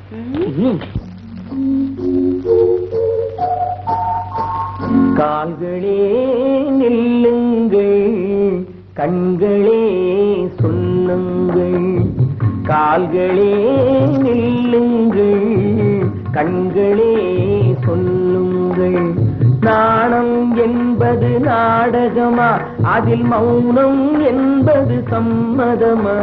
கால்களே நில்லுங்கள் கண்களே சொல்லுங்கள் கால்களே நில்லுங்கள் கண்களே சொல்லுங்கள் நாணம் என்பது நாடகமா அதில் மௌனம் என்பது சம்மதமா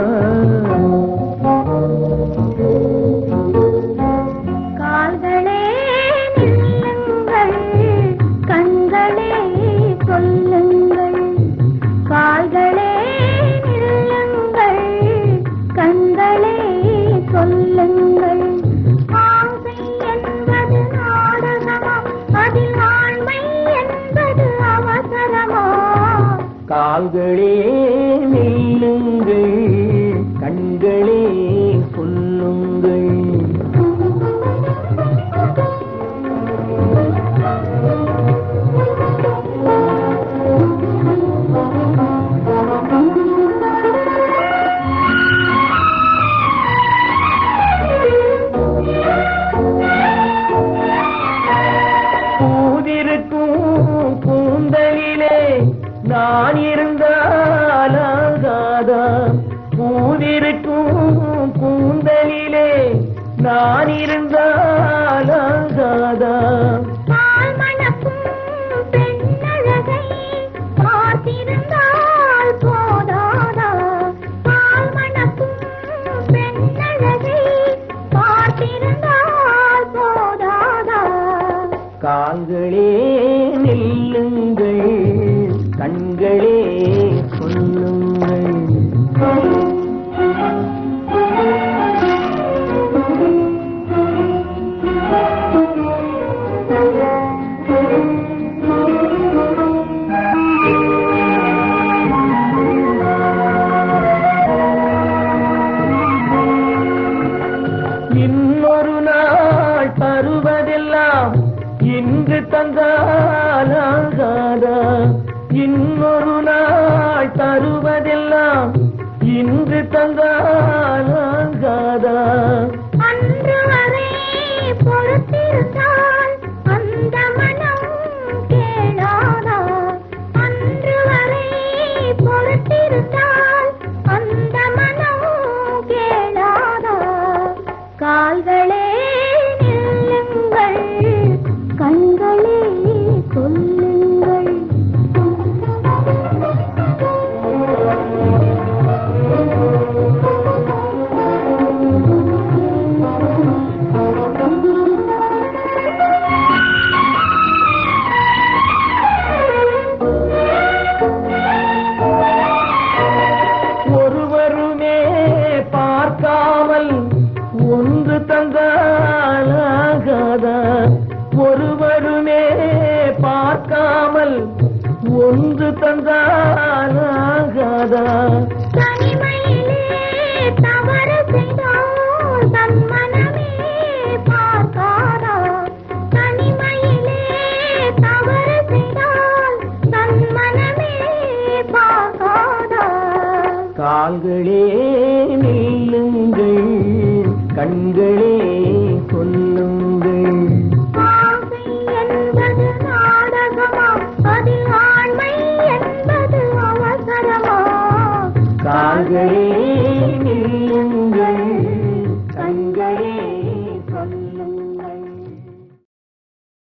கால்களே நில்லுங்கள் கண்களே சொல்லுங்கள் கால்களே நில்லுங்கள் கண்களே சொல்லுங்கள் ஆசை என்பது நாடகமா அதில் ஆண்மை என்பது அவசரமா கால்களே நில்லுங்கள் கண்களே சொல்லுங்கள் பூதிருக்கும் கூந்தலிலே நான் இருந்தாலாகாதா பூதிருக்கும் கூந்தலிலே நான் இருந்தாலாகாதா பால் மணக்கும் பெண்ணழகை பார்த்திருந்தால் போதாதா பால் மணக்கும் பெண்ணழகை பார்த்திருந்தால் போதாதா கால்களே நில்லுங்கள் கண்களே சொல்லுங்கள் இன்னொரு நாள் தருவதெல்லாம் இன்று தந்தாலாகாதா இன்னொரு நாள் தருவதெல்லாம் இன்று தந்தாலாகாதா அன்று வரை பொறுத்திருந்தால் அந்த மனம் கேளாதா அன்று வரை பொறுத்திருந்தால் அந்த மனம் கேளாதா கால்களே நில்லுங்கள் கண்களே சொல்லுங்கள் ஒருவருமே பார்க்காமல் ஒன்று தந்தாலாகாதா ஒருவருமே பார்க்காமல் ஒன்று தந்தாலாகாதா தனிமையிலே தவறு செய்தால் தன் மனமே பார்க்காதா தனிமையிலே தவறு செய்தால் தன் மனமே பார்க்காதா கால்களே நில்லுங்கள் கண்களே